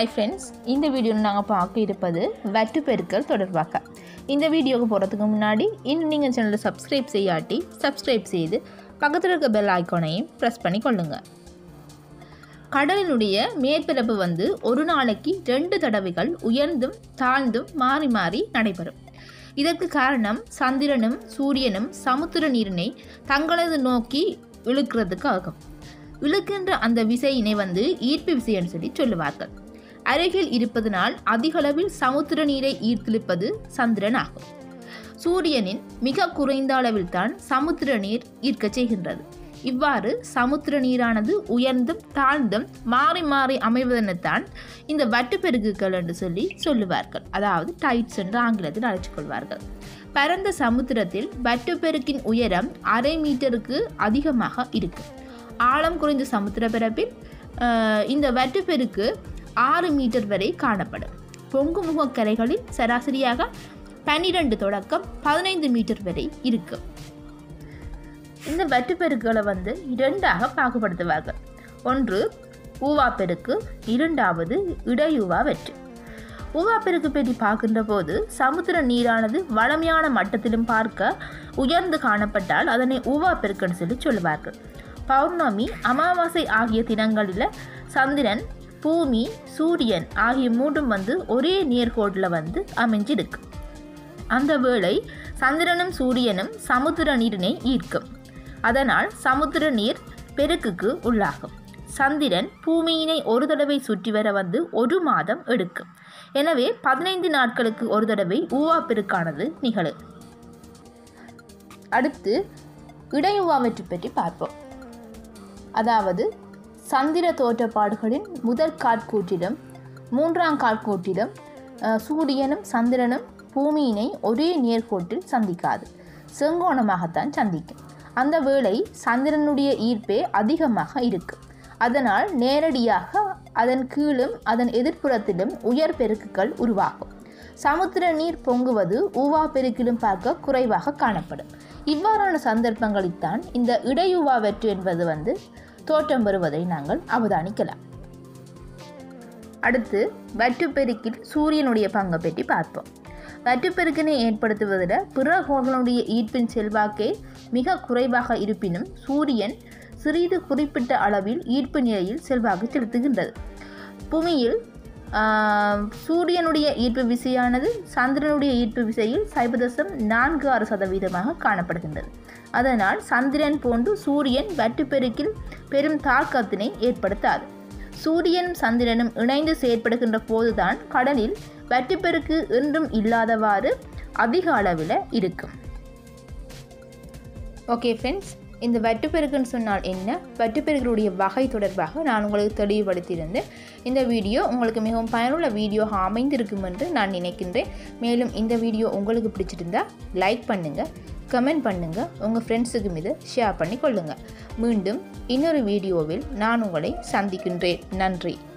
hi friends இந்த வீடியோவில் நாங்கள் பார்க்க இருப்பது வெட்டு பெருக்கல் தொடர்பாக இந்த வீடியோவுக்கு போகிறதுக்கு முன்னாடி இன்னும் நீங்கள் சேனலை சப்ஸ்கிரைப் செய்யாட்டி சப்ஸ்கிரைப் செய்து பக்கத்தில் இருக்க பெல் ஐக்கானையும் ப்ரெஸ் பண்ணி கொள்ளுங்கள் கடலினுடைய மேற்பரப்பு வந்து ஒரு நாளைக்கு ரெண்டு தடவைகள் உயர்ந்தும் தாழ்ந்தும் மாறி மாறி நடைபெறும் இதற்கு காரணம் சந்திரனும் சூரியனும் சமுத்திர நீரினை தங்களது நோக்கி இழுக்கிறதுக்கு ஆகும் இழுக்கின்ற அந்த விசையினை வந்து ஈர்ப்பு விசைன்னு சொல்லி சொல்லுவார்கள் அருகில் இருப்பதனால் அதிகளவில் சமுத்திர நீரை ஈர்த்திழுப்பது சந்திரன் ஆகும் சூரியனின் மிக குறைந்த அளவில் தான் சமுத்திர நீர் ஈர்க்கச் செய்கின்றது இவ்வாறு சமுத்திர நீரானது உயர்ந்தும் தாழ்ந்தும் மாறி மாறி அமைவதனைத்தான் இந்த வட்டுப்பெருக்குகள் என்று சொல்லி சொல்லுவார்கள் அதாவது டைட்ஸ் என்று ஆங்கிலத்தில் அழைத்துக் கொள்வார்கள் பரந்த சமுத்திரத்தில் வட்டுப்பெருக்கின் உயரம் அரை மீட்டருக்கு அதிகமாக இருக்கும் ஆழம் குறைந்த சமுத்திர பரப்பில் அஹ், இந்த வட்டுப்பெருக்கு ஆறு மீட்டர் வரை காணப்படும் பொங்குமுக கரைகளில் சராசரியாக பன்னிரண்டு தொடக்கம் பதினைந்து மீட்டர் வரை இருக்கும் இந்த வெட்டுப்பெருக்குகளை வந்து இரண்டாக பாகுபடுத்துவார்கள் ஒன்று ஊவா பெருக்கு இரண்டாவது இடையூவா வெட்டு ஊவா பெருக்கு பற்றி பார்க்கின்ற போது சமுத்திர நீரானது வளமையான மட்டத்திலும் பார்க்க உயர்ந்து காணப்பட்டால் அதனை ஊவா பெருக்குன்னு சொல்லி சொல்லுவார்கள் பௌர்ணமி அமாவாசை ஆகிய தினங்களில் சந்திரன் பூமி சூரியன் ஆகிய மூன்றும் வந்து ஒரே நேர்கோட்டில் வந்து அமைஞ்சிருக்கு அந்த வேளை சந்திரனும் சூரியனும் சமுத்திர நீரினை ஈர்க்கும் அதனால் சமுத்திர நீர் பெருக்குக்கு உள்ளாகும் சந்திரன் பூமியினை ஒரு தடவை சுற்றி வர வந்து ஒரு மாதம் எடுக்கும் எனவே பதினைந்து நாட்களுக்கு ஒரு தடவை ஊவா பெருக்கானது நிகழும் அடுத்து இடையுவாவற்றை பற்றி பார்ப்போம் அதாவது சந்திர தோற்றப்பாடுகளின் முதல் காட்கூற்றிலும் மூன்றாம் காட்கூற்றிலும் அஹ், சூரியனும் சந்திரனும் பூமியினை ஒரே நேர்கோட்டில் சந்திக்காது செங்கோணமாகத்தான் சந்திக்கும் அந்த வேளை சந்திரனுடைய ஈர்ப்பே அதிகமாக இருக்கும் அதனால் நேரடியாக அதன் கீழும் அதன் எதிர்ப்புறத்திலும் உயர் பெருக்குகள் உருவாகும் சமுத்திர நீர் பொங்குவது ஊவா பெருக்கிலும் பார்க்க குறைவாக காணப்படும் இவ்வாறான சந்தர்ப்பங்களில்தான் இந்த இடையுவா வெற்று என்பது வந்து தோற்றம் பெறுவதை நாங்கள் அவதானிக்கலாம் அடுத்து வட்டுப்பெருக்கில் சூரியனுடைய பங்கை பற்றி பார்ப்போம் வட்டுப்பெருக்கினை ஏற்படுத்துவதில் பிற கோள்களுடைய ஈர்ப்பின் செல்வாக்கே மிக குறைவாக இருப்பினும் சூரியன் சிறிது குறிப்பிட்ட அளவில் ஈர்ப்பு நிலையில் செல்வாக்கு செலுத்துகின்றது பூமியில் ஆஹ், சூரியனுடைய ஈர்ப்பு விசையானது சந்திரனுடைய ஈர்ப்பு விசையில் சைபதசம் நான்கு ஆறு சதவீதமாக காணப்படுகின்றது அதனால் சந்திரன் போன்று சூரியன் வட்டுப்பெருக்கில் பெரும் தாக்கத்தினை ஏற்படுத்தாது சூரியனும் சந்திரனும் இணைந்து செயற்படுகின்ற போதுதான் கடலில் வட்டுப்பெருக்கு என்றும் இல்லாதவாறு அதிக அளவில் இருக்கும் ஓகே ஃப்ரெண்ட்ஸ் இந்த வட்டுப்பெருக்குன்னு சொன்னால் என்ன வட்டுப்பெருக்களுடைய வகை தொடர்பாக நான் உங்களுக்கு தெளிவுபடுத்தியிருந்தேன் இந்த வீடியோ உங்களுக்கு மிகவும் பயனுள்ள வீடியோவாக அமைந்திருக்கும் என்று நான் நினைக்கின்றேன் மேலும் இந்த வீடியோ உங்களுக்கு பிடிச்சிருந்தா லைக் பண்ணுங்கள் கமெண்ட் பண்ணுங்கள் உங்கள் ஃப்ரெண்ட்ஸுக்கும் இதை ஷேர் பண்ணி கொள்ளுங்கள் மீண்டும் இன்னொரு வீடியோவில் நான் உங்களை சந்திக்கின்றேன் நன்றி